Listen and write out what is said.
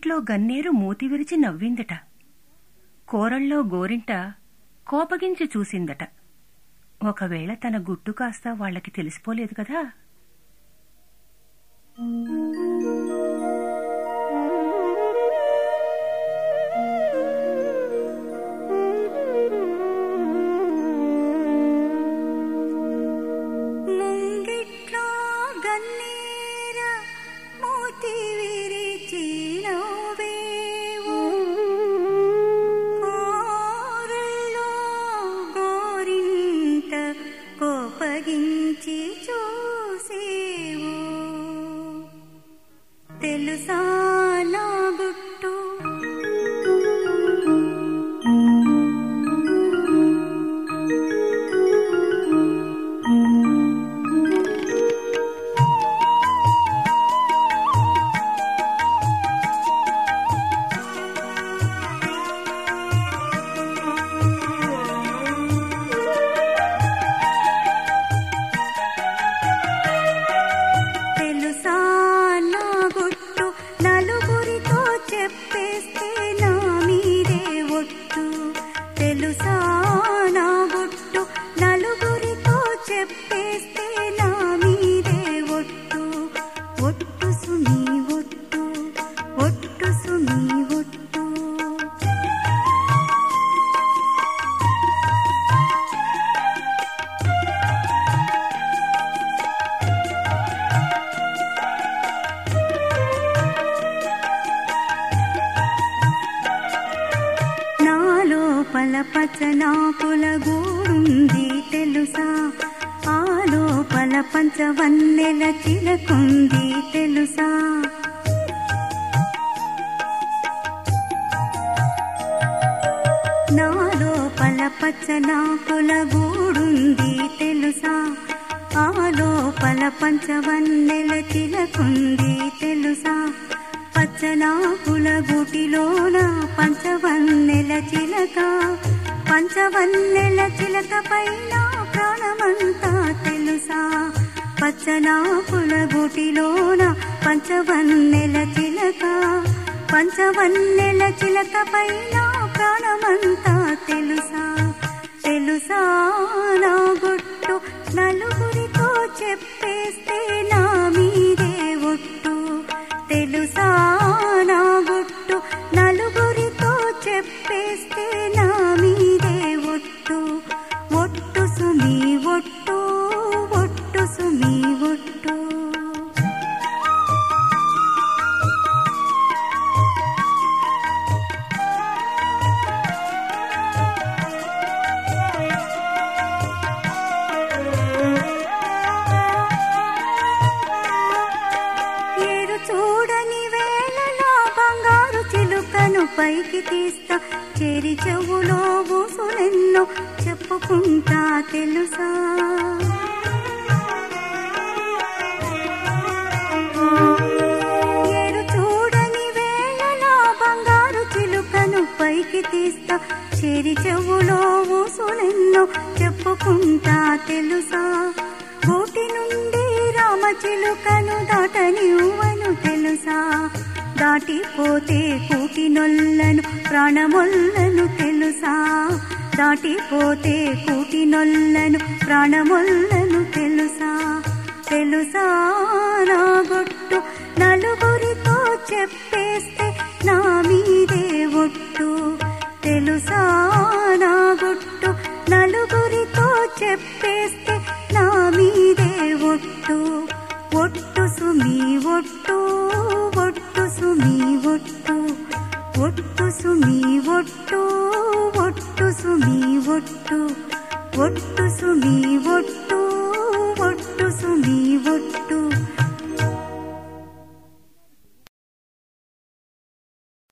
ముంగిట్లో గన్నేరు మూతి విరిచి నవ్విందట కోరల్లో గోరింట కోపగించి చూసిందట ఒకవేళ తన గుట్టు కాస్త వాళ్ళకి తెలిసిపోలేదు కదా ముంగిట్లో గన్నేర మూతి విరిచి నవ్వేవు కోరల్లో గోరింట కోపగించి చూసేవు తెలుసా నా గుట్టు తెలుసా నా గుట్టు నలుగురితో చెప్పేస్తే నా మీదే ఒట్టు తెలుసా నా గుట్టు నలుగురితో చెప్పేస్తే నా మీదే ఒట్టు ఒట్టు సుమి ఒట్టు ఒట్టు సుమి ఒట్టు నాలో పలపచనాకుల గూడుంది తెలుసా ఆలో పల పంచవన్నెల చిలకుంది తెలుసా నాలో పల పచ్చనాకుల గూడుంది తెలుసా ఆలో పల పంచవన్నెల చిలకుంది తెలుసా పచ్చనాకుల గూటిలోన పంచవన్నెల చిలక పంచవన్నెల చిలక పైన ప్రాణమంతా తెలుసా పచ్చనాకుల గూటిలోన పంచవన్నెల చిలక పంచవన్నెల చిలక పైన ప్రాణమంతా తెలుసా తెలుసా నా గుట్టు నలుగురితో చెప్పేస్తే నా మీదే ఒట్టు తెలుసా నా గుట్టు నలుగురితో చెప్పేస్తే నా మీదే ఒట్టు ఒట్టు సుమి ఒట్టు ఒట్టు సుమి ఒట్టు ఏరు చూడని వేళలో బంగారు చిలుకను పైకి తీస్తా చెరి చెవులో ఊసులెన్నో చెప్పుకుంటా తెలుసా ఏరు చూడని వేళలో బంగారు చిలుకను పైకి తీస్తా చెరి చెవులో ఊసులెన్నో చెప్పుకుంటా తెలుసా గూటి నుండి రామ చిలుకను దాటనివ్వను తెలుసా దాటిపోతే కూటి నొల్లను ప్రాణమొల్లను తెలుసా దాటిపోతే కూటి నొల్లను ప్రాణమొల్లను తెలుసా తెలుసా నా గొట్టు నలుగురితో చెప్పేస్తే నా మీదే ఒట్టు తెలుసా నా గుట్టు నలుగురితో చెప్పేస్తే నా మీదే ఒట్టు ఒట్టు సుమి ఒట్టు ఒట్టు సుమి ఒట్టు ఒట్టు సుమి ఒట్టు ఒట్టు సుమి ఒట్టు ఒట్టు సుమి ఒట్టు